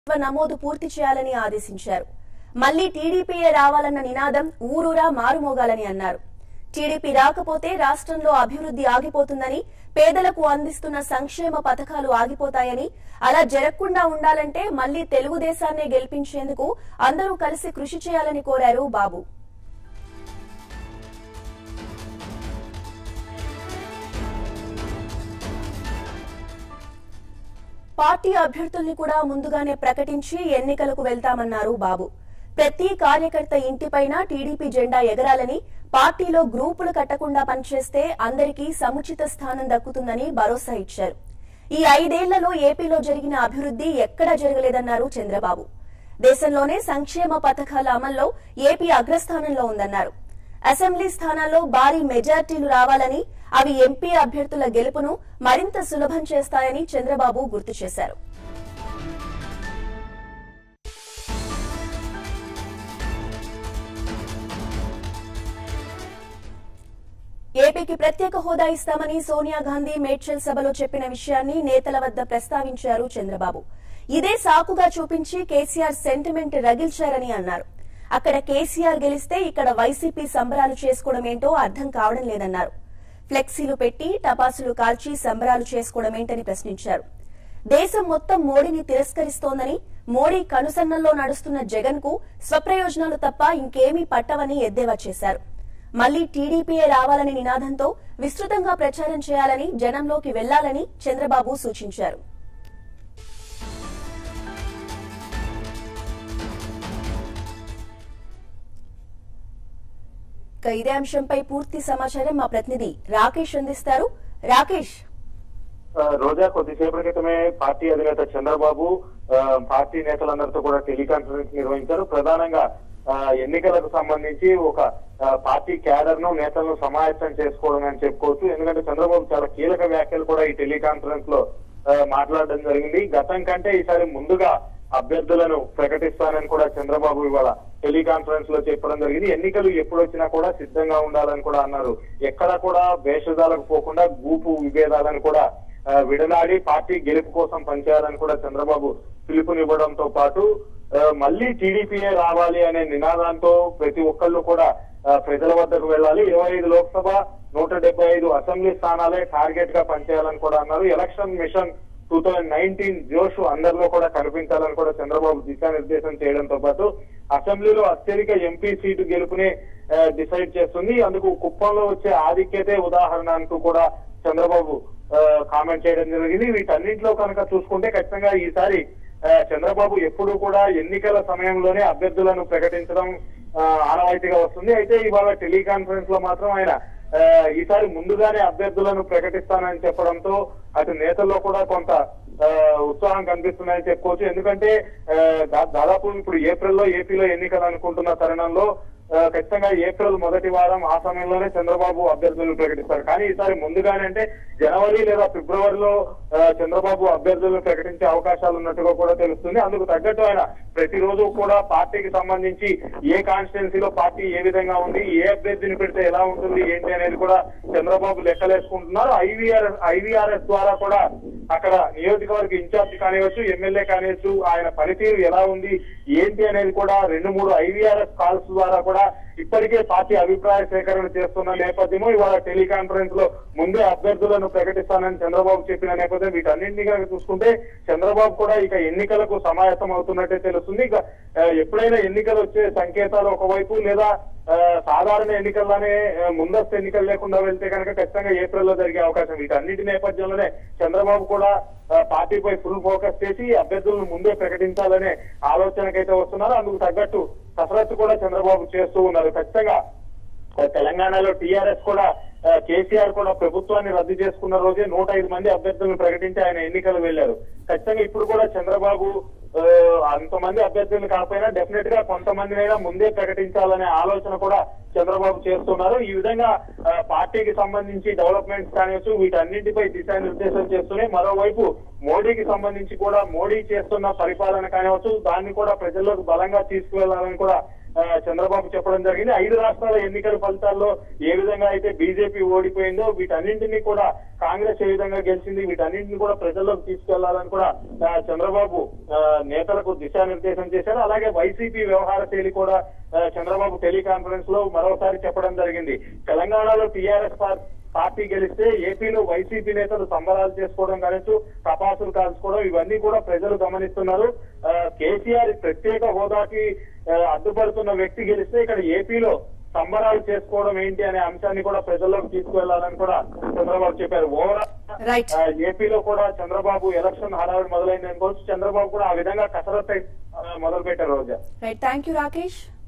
నమోదు పూర్తి చేయాలని ఆదేశించారు మళ్లీ టీడీపీయే రావాలన్న నినాదం ఊరూరా మారుమోగాలని అన్నారు టీడీపీ రాకపోతే రాష్ట్రంలో అభివృద్ధి ఆగిపోతుందని పేదలకు అందిస్తున్న సంక్షేమ పథకాలు ఆగిపోతాయని అలా జరగకుండా ఉండాలంటే మళ్లీ తెలుగుదేశాన్నే గెలిపించేందుకు అందరూ కలిసి కృషి చేయాలని కోరారు బాబు పార్టీ అభ్యర్థుల్ని కూడా ముందుగానే ప్రకటించి ఎన్నికలకు వెళ్తామన్నారు బాబు ప్రతి కార్యకర్త ఇంటిపైన టీడీపీ జెండా ఎగరాలని పార్టీలో గ్రూపులు కట్టకుండా పనిచేస్తే అందరికీ సముచిత స్థానం దక్కుతుందని భరోసా ఇచ్చారు ఈ ఐదేళ్లలో ఏపీలో జరిగిన అభివృద్ధి ఎక్కడా జరగలేదన్నారు చంద్రబాబు దేశంలోనే సంక్షేమ పథకాల అమల్లో ఏపీ అగ్రస్థానంలో ఉందన్నారు అసెంబ్లీ స్థానాల్లో భారీ మెజార్టీలు రావాలని అవి ఎంపీ అభ్యర్థుల గెలుపును మరింత సులభం చేస్తాయని చంద్రబాబు గుర్తు చేశారు ఏపీకి ప్రత్యేక హోదా ఇస్తామని సోనియా గాంధీ మేడ్చల్ సభలో చెప్పిన విషయాన్ని నేతల వద్ద ప్రస్తావించారు చంద్రబాబు ఇదే సాకుగా చూపించి కేసీఆర్ సెంటిమెంట్ రగిల్చారని అన్నారు అక్కడ కేసీఆర్ గెలిస్తే ఇక్కడ వైసీపీ సంబరాలు చేసుకోవడం ఏంటో అర్థం కావడం లేదన్నారు ఫ్లెక్సీలు పెట్టి టపాసులు కాల్చి సంబరాలు చేసుకోవడం ఏంటని ప్రశ్నించారు దేశం మొత్తం మోడీని తిరస్కరిస్తోందని మోడీ కనుసన్నల్లో నడుస్తున్న జగన్ కు స్వప్రయోజనాలు తప్ప ఇంకేమీ పట్టవని ఎద్దేవా చేశారు మళ్లీ టీడీపీయే రావాలనే నినాదంతో విస్తృతంగా ప్రచారం చేయాలని జనంలోకి వెళ్లాలని చంద్రబాబు సూచించారు ఇక ఇదే అంశంపై పూర్తి సమాచారం మా ప్రతినిధి రాకేష్ అందిస్తారు రాకేష్ ఆ, రోజా కొద్దిసేపటి క్రితమే పార్టీ అధినేత చంద్రబాబు ఆ, పార్టీ నేతలందరితో కూడా టెలికాన్ఫరెన్స్ నిర్వహించారు ప్రధానంగా ఆ, ఎన్నికలకు సంబంధించి ఒక ఆ, పార్టీ క్యాడర్ ను నేతలను సమాయత్తం చేసుకోవడం అని చెప్పుకోవచ్చు ఎందుకంటే చంద్రబాబు చాలా కీలక వ్యాఖ్యలు కూడా ఈ టెలికాన్ఫరెన్స్ లో ఆ, మాట్లాడడం జరిగింది గతం కంటే ఈసారి ముందుగా అభ్యర్థులను ప్రకటిస్తానని కూడా చంద్రబాబు ఇవాళ టెలికాన్ఫరెన్స్ లో చెప్పడం జరిగింది ఎన్నికలు ఎప్పుడు వచ్చినా కూడా సిద్ధంగా ఉండాలని కూడా అన్నారు ఎక్కడా కూడా భేషజాలకు పోకుండా గూపు విభేదాలను కూడా ఆ, విడనాడి పార్టీ గెలుపు కోసం పనిచేయాలని కూడా చంద్రబాబు పిలుపునివ్వడంతో పాటు ఆ, మళ్ళీ టీడీపీయే రావాలి అనే నినాదంతో ప్రతి ఒక్కళ్ళు కూడా ఆ, ప్రజల వద్దకు వెళ్ళాలి ఇరవై ఐదు లోక్సభ నూట డెబ్బై ఐదు అసెంబ్లీ స్థానాలే టార్గెట్ గా పనిచేయాలని కూడా అన్నారు election mission two thousand nineteen జోష్ అందరిలో కూడా కనిపించాలని కూడా చంద్రబాబు దిశానిర్దేశం చేయడంతో పాటు అసెంబ్లీలో అత్యధిక ఎంపీ సీటు గెలుపుని డిసైడ్ చేస్తుంది అందుకు కుప్పంలో వచ్చే ఆధిక్యతే ఉదాహరణ అంటూ కూడా చంద్రబాబు కామెంట్ చేయడం జరిగింది వీటన్నింటిలో కనుక చూసుకుంటే ఖచ్చితంగా ఈసారి ఆ, చంద్రబాబు ఎప్పుడు కూడా ఎన్నికల సమయంలోనే అభ్యర్థులను ప్రకటించడం ఆ, ఆనవాయితీగా వస్తుంది అయితే ఇవాళ టెలికాన్ఫరెన్స్ లో మాత్రం ఆయన ఆ, ఈసారి ముందుగానే అభ్యర్థులను ప్రకటిస్తానని చెప్పడంతో అటు నేతల్లో కూడా కొంత ఆ, ఉత్సాహం కనిపిస్తుందని చెప్పుకోవచ్చు ఎందుకంటే ఆ, దా- దాదాపు ఇప్పుడు ఏప్రిల్లో ఏపీలో ఎన్నికలు అనుకుంటున్న తరుణంలో ఆ, ఖచ్చితంగా ఏప్రిల్ మొదటి వారం ఆ సమయంలోనే చంద్రబాబు అభ్యర్థులను ప్రకటిస్తారు కానీ ఈసారి ముందుగానే అంటే జనవరి లేదా ఫిబ్రవరిలో ఆ, చంద్రబాబు అభ్యర్థులను ప్రకటించే అవకాశాలు ఉన్నట్టుగా కూడా తెలుస్తుంది అందుకు తగ్గట్టు ఆయన ప్రతిరోజు కూడా పార్టీకి సంబంధించి ఏ కాన్స్టిట్యున్సీలో పార్టీ ఏ విధంగా ఉంది ఏ అభ్యర్థిని పెడితే ఎలా ఉంటుంది ఏంటి అనేది కూడా చంద్రబాబు లెక్కలేసుకుంటున్నారు ఐవీఆర్ ఐవీఆర్ఎస్ ద్వారా కూడా అక్కడ నియోజకవర్గ ఇన్ఛార్జ్ కానివచ్చు ఎమ్మెల్యే కానివచ్చు ఆయన పనితీరు ఎలా ఉంది ఏంటి అనేది కూడా రెండు మూడు ఐవీఆర్ఎస్ కాల్స్ ద్వారా కూడా ఇప్పటికే పార్టీ అభిప్రాయ సేకరణ చేస్తున్న నేపథ్యము ఇవాళ టెలికాన్ఫరెన్స్ లో ముందే అభ్యర్థులను ప్రకటిస్తానని చంద్రబాబు చెప్పిన నేపథ్యం వీటన్నింటినీ కనుక చూసుకుంటే చంద్రబాబు కూడా ఇక ఎన్నికలకు సమాయత్తం అవుతున్నట్టే తెలుస్తుంది ఇక ఆ, ఎప్పుడైనా ఎన్నికలు వచ్చే సంకేతాలు ఒకవైపు లేదా ఆ, సాధారణ ఎన్నికల్లోనే ఆ, ముందస్తు ఎన్నికలు లేకుండా వెళ్తే కనుక ఖచ్చితంగా ఏప్రిల్ లో జరిగే అవకాశం వీటన్నిటి నేపథ్యంలోనే చంద్రబాబు కూడా ఆ, పార్టీపై ఫుల్ ఫోకస్ చేసి అభ్యర్థులను ముందే ప్రకటించాలనే ఆలోచనకైతే వస్తున్నారు అందుకు తగ్గట్టు కసరత్తు కూడా చంద్రబాబు చేస్తూ ఉన్నారు ఖచ్చితంగా ఆ, తెలంగాణలో టీఆర్ఎస్ కూడా ఆ, కేసీఆర్ కూడా ప్రభుత్వాన్ని రద్దు చేసుకున్న రోజే నూట ఐదు మంది అభ్యర్థులను ప్రకటించి ఆయన ఎన్నికలు వెళ్లారు ఖచ్చితంగా ఇప్పుడు కూడా చంద్రబాబు ఆ, అంతమంది అభ్యర్థులు కాకపోయినా డెఫినెట్ గా కొంతమందినైనా ముందే ప్రకటించాలనే ఆలోచన కూడా చంద్రబాబు చేస్తున్నారు ఈ విధంగా ఆ, పార్టీకి సంబంధించి డెవలప్మెంట్స్ కానివచ్చు వీటన్నింటిపై దిశానిర్దేశం చేస్తూనే మరోవైపు మోడీకి సంబంధించి కూడా మోడీ చేస్తున్న పరిపాలన కానివచ్చు దాన్ని కూడా ప్రజల్లోకి బలంగా తీసుకువెళ్లాలని కూడా ఆ, చంద్రబాబు చెప్పడం జరిగింది ఐదు రాష్ట్రాల ఎన్నికల ఫలితాల్లో ఏ విధంగా అయితే బీజేపీ ఓడిపోయిందో వీటన్నింటినీ కూడా కాంగ్రెస్ ఏ విధంగా గెలిచింది వీటన్నింటిని కూడా ప్రజల్లోకి తీసుకెళ్లాలని కూడా ఆ, చంద్రబాబు ఆ, నేతలకు దిశానిర్దేశం చేశారు అలాగే వైసీపీ వ్యవహార శైలి కూడా ఆ, చంద్రబాబు టెలికాన్ఫరెన్స్ లో మరోసారి చెప్పడం జరిగింది తెలంగాణలో టీఆర్ఎస్ పార్టీ గెలిస్తే ఏపీలో వైసీపీ నేతలు సంబరాలు చేసుకోవడం కావచ్చు టపాసులు కాల్చుకోవడం ఇవన్నీ కూడా ప్రజలు గమనిస్తున్నారు ఆ, కేసీఆర్ ప్రత్యేక హోదాకి ఆ, అడ్డుపడుతున్న వ్యక్తి గెలిస్తే ఇక్కడ ఏపీలో సంబరాలు చేసుకోవడం ఏంటి అనే అంశాన్ని కూడా ప్రజల్లోకి తీసుకువెళ్లాలని కూడా చంద్రబాబు చెప్పారు ఓవరాల్ రైట్ ఆ, ఏపీలో కూడా చంద్రబాబు ఎలక్షన్ హడావిడి మొదలైంది అనుకోవచ్చు చంద్రబాబు కూడా ఆ విధంగా కసరత్తు మొదలు పెట్టారు Roja right thank you Rakesh